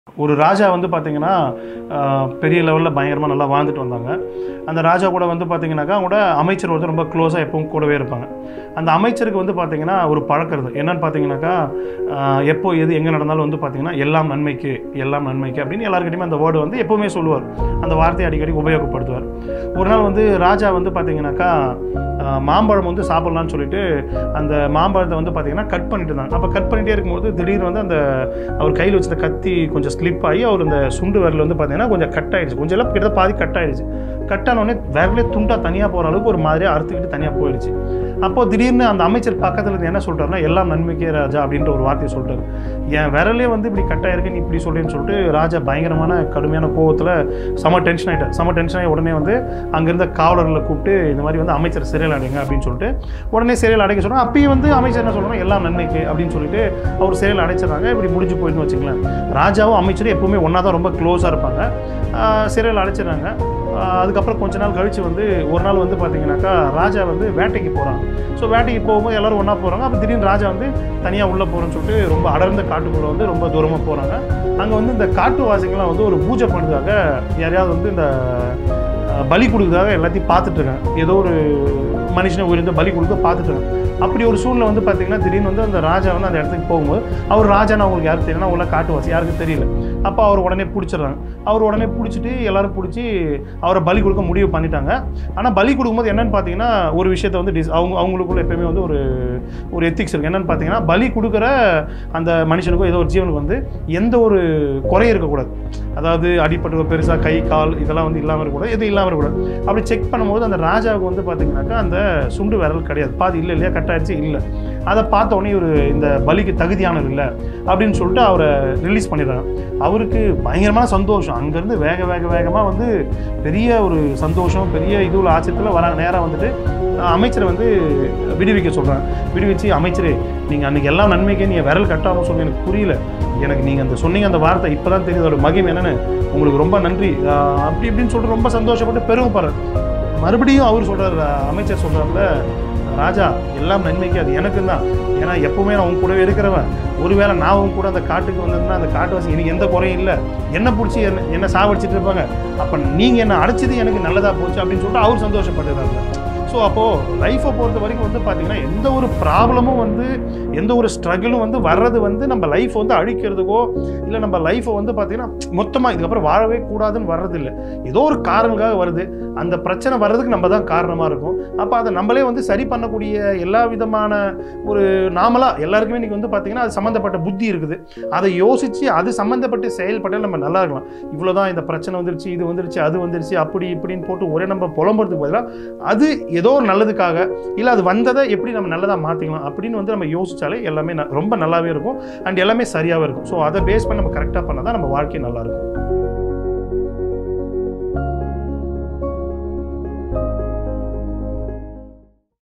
ஒரு ராஜா வந்து பார்த்தீங்கன்னா ஆஹ், பெரிய லெவலில் பயங்கரமாக நல்லா வாழ்ந்துட்டு வந்தாங்க அந்த ராஜா கூட வந்து பார்த்தீங்கன்னாக்கா அவங்களோட அமைச்சர் ஒருத்தர் ரொம்ப க்ளோஸாக எப்பவும் கூடவே இருப்பாங்க அந்த அமைச்சருக்கு வந்து பார்த்தீங்கன்னா ஒரு பழக்கம் இருக்குது என்னன்னு பார்த்தீங்கன்னாக்கா ஆஹ், எப்போ எது எங்கே நடந்தாலும் வந்து பார்த்தீங்கன்னா எல்லாம் நன்மைக்கு எல்லாம் நன்மைக்கு அப்படின்னு எல்லாருக்கிட்டையுமே அந்த வேர்டு வந்து எப்போவுமே சொல்லுவார் அந்த வார்த்தையை அடிக்கடி உபயோகப்படுத்துவார் ஒரு நாள் வந்து ராஜா வந்து பார்த்தீங்கன்னாக்கா ஆஹ், மாம்பழம் வந்து சாப்பிட்லான்னு சொல்லிட்டு அந்த மாம்பழத்தை வந்து பார்த்தீங்கன்னா கட் பண்ணிட்டு இருந்தாங்க அப்போ கட் பண்ணிட்டே இருக்கும்போது திடீர்னு வந்து அந்த அவர் கையில் வச்சிருந்த கத்தி கொஞ்சம் ஸ்லிப் ஆகி அவர் அந்த சுண்டு விரல் வந்து பார்த்தீங்கன்னா கொஞ்சம் கட் ஆயிடுச்சு கொஞ்சம் எல்லாம் கிட்ட பாதி கட் ஆயிடுச்சு கட் ஆனோடனே விரலே துண்டா தனியாக போகிற அளவுக்கு ஒரு மாதிரியாக அறுத்துக்கிட்டு தனியாக போயிடுச்சு அப்போ திடீர்னு அந்த அமைச்சர் பக்கத்தில் இருந்து என்ன சொல்றாருன்னா எல்லாம் நன்மைக்கே ராஜா அப்படின்ற ஒரு வார்த்தையை சொல்லிட்டாரு என் விரலே வந்து இப்படி கட் ஆயிருக்கு நீ இப்படி சொல்றேன்னு சொல்லிட்டு ராஜா பயங்கரமான கடுமையான கோவத்தில் செம டென்ஷன் ஆகிட்டார் செம டென்ஷன் ஆகி உடனே வந்து அங்கிருந்த காவலர்களை கூப்பிட்டு இந்த மாதிரி வந்து அமைச்சர் சிறையில் அடைங்க அப்படின்னு சொல்லிட்டு உடனே சிறையில் அடைக்க சொன்னா அப்பயும் வந்து அமைச்சர் என்ன சொல்றாங்க எல்லாம் நன்மைக்கு அப்படின்னு சொல்லிட்டு அவர் சிறையில் அடைச்சிடறாங்க இப்படி முடிஞ்சு போயிட்டுன்னு வச்சுங்களேன் ராஜாவும் அமைச்சரும் எப்பவுமே ஒன்றா தான் ரொம்ப க்ளோஸாக இருப்பாங்க ஆஹ் சிறையில் அடைச்சிடுறாங்க ஆஹ் அதுக்கப்புறம் கொஞ்ச நாள் கழித்து வந்து ஒரு நாள் வந்து பார்த்தீங்கன்னாக்கா ராஜா வந்து வேட்டைக்கு போகிறாங்க ஸோ வேட்டைக்கு போகும்போது எல்லாரும் ஒன்றா போகிறாங்க அப்போ திடீர்னு ராஜா வந்து தனியாக உள்ளே போகிறேன்னு சொல்லிட்டு ரொம்ப அடர்ந்த காட்டுக்குள்ளே வந்து ரொம்ப தூரமாக போகிறாங்க அங்கே வந்து இந்த காட்டுவாசிகள்லாம் வந்து ஒரு பூஜை பண்ணுறதுக்காக யாரையாவது வந்து இந்த அஹ், பலி கொடுக்குறதாக எல்லாத்தையும் பார்த்துட்டு இருக்காங்க ஏதோ ஒரு மனுஷனை உயிர்ந்து பலி கொடுக்க பார்த்துட்டு இருக்காங்க அப்படி ஒரு சூழ்நிலை வந்து பார்த்தீங்கன்னா திடீர்னு வந்து அந்த ராஜா வந்து அந்த இடத்துக்கு போகும்போது அவர் ராஜான்னு அவங்களுக்கு யாருக்கு தெரியும்னா உள்ள காட்டுவாசி யாருக்கும் தெரியல அப்போ அவர் உடனே பிடிச்சிடுறாங்க அவர் உடனே பிடிச்சிட்டு எல்லாரும் பிடிச்சி அவரை பலி கொடுக்க முடிவு பண்ணிட்டாங்க ஆனால் பலி கொடுக்கும்போது என்னன்னு பார்த்தீங்கன்னா ஒரு விஷயத்தை வந்து டிஸ் அவங்க அவங்களுக்குள்ள எப்பயுமே வந்து ஒரு ஒரு எத்திக்ஸ் இருக்குது என்னன்னு பார்த்தீங்கன்னா பலி கொடுக்குற அந்த மனுஷனுக்கோ ஏதோ ஒரு ஜீவனுக்கு வந்து எந்த ஒரு குறையும் இருக்கக்கூடாது அதாவது அடிப்பட்டு பெருசாக கை கால் இதெல்லாம் வந்து இல்லாமல் இருக்கக்கூடாது எதுவும் இல்லாமல் இருக்கக்கூடாது அப்படி செக் பண்ணும்போது அந்த ராஜாவுக்கு வந்து பார்த்தீங்கன்னாக்கா அந்த சுண்டு விரல் கிடையாது பாதி இல்லை இல்லையா கட் ஆயிடுச்சு இல்லை அதை பார்த்த உடனே ஒரு இந்த பலிக்கு தகுதியானவர் இல்லை அப்படின்னு சொல்லிட்டு அவரை ரிலீஸ் பண்ணிடுறாங்க அவருக்கு பயங்கரமான சந்தோஷம் அங்கேருந்து வேக வேக வேகமாக வந்து பெரிய ஒரு சந்தோஷம் பெரிய இதுவில் ஆச்சரியத்தில் வராங்க நேராக வந்துட்டு அஹ், அமைச்சரை வந்து விடுவிக்க சொல்கிறாங்க விடுவிச்சு அமைச்சரே நீங்கள் அன்றைக்கி எல்லாம் நன்மைக்கே நீங்கள் விரல் கட்டாமல் சொல்லி எனக்கு புரியல எனக்கு நீங்கள் அந்த சொன்னீங்க அந்த வார்த்தை இப்போ தான் தெரியுது அதோட மகிமை என்னன்னு உங்களுக்கு ரொம்ப நன்றி அஹ், அப்படி இப்படின்னு சொல்லிட்டு ரொம்ப சந்தோஷப்பட்டு பெருமைப்படுறாரு மறுபடியும் அவர் சொல்கிறார் அமைச்சர் சொல்கிறாருல ராஜா எல்லாம் நன்மைக்கு அது எனக்கு தான் ஏன்னா எப்பவுமே நான் உங்க கூடவே இருக்கிறவன் ஒருவேளை நான் உங்க கூட அந்த காட்டுக்கு வந்திருந்தா அந்த காட்டுவாசி எனக்கு எந்த குறையும் இல்லை என்ன பிடிச்சி என்ன என்ன சாவடிச்சிட்டு இருப்பாங்க அப்போ நீங்கள் என்ன அடைச்சது எனக்கு நல்லதாக போச்சு அப்படின்னு சொல்லிட்டு அவர் சந்தோஷப்பட்டுறாங்க ஸோ அப்போது லைஃப்பை பொறுத்த வரைக்கும் வந்து பார்த்தீங்கன்னா எந்த ஒரு ப்ராப்ளமும் வந்து எந்த ஒரு ஸ்ட்ரகிளும் வந்து வர்றது வந்து நம்ம லைஃப் வந்து அழிக்கிறதுக்கோ இல்லை நம்ம லைஃப்பை வந்து பார்த்தீங்கன்னா மொத்தமாக இதுக்கப்புறம் வாழவே கூடாதுன்னு வர்றதில்லை ஏதோ ஒரு காரணங்களுக்காக வருது அந்த பிரச்சனை வர்றதுக்கு நம்ம தான் காரணமாக இருக்கும் அப்போ அதை நம்மளே வந்து சரி பண்ணக்கூடிய எல்லா விதமான ஒரு நாமளாக எல்லாருக்குமே இன்றைக்கி வந்து பார்த்திங்கன்னா அது சம்மந்தப்பட்ட புத்தி இருக்குது அதை யோசித்து அது சம்மந்தப்பட்டு செயல்பட்டால் நம்ம நல்லா இருக்கலாம் இவ்வளோ தான் இந்த பிரச்சனை வந்துருச்சு இது வந்துருச்சு அது வந்துருச்சு அப்படி இப்படின்னு போட்டு ஒரே நம்ம புலம்புறதுக்கு பதிலாக அது ஏதோ ஒரு நல்லதுக்காக இல்லை அது வந்ததை எப்படி நம்ம நல்லதாக மாற்றிக்கலாம் அப்படின்னு வந்து நம்ம யோசிச்சாலே எல்லாமே ந- ரொம்ப நல்லாவே இருக்கும் அண்ட் எல்லாமே சரியாகவே இருக்கும் ஸோ அதை பேஸ் பண்ணி நம்ம கரெக்டாக பண்ணால் தான் நம்ம வாழ்க்கை நல்லா இருக்கும்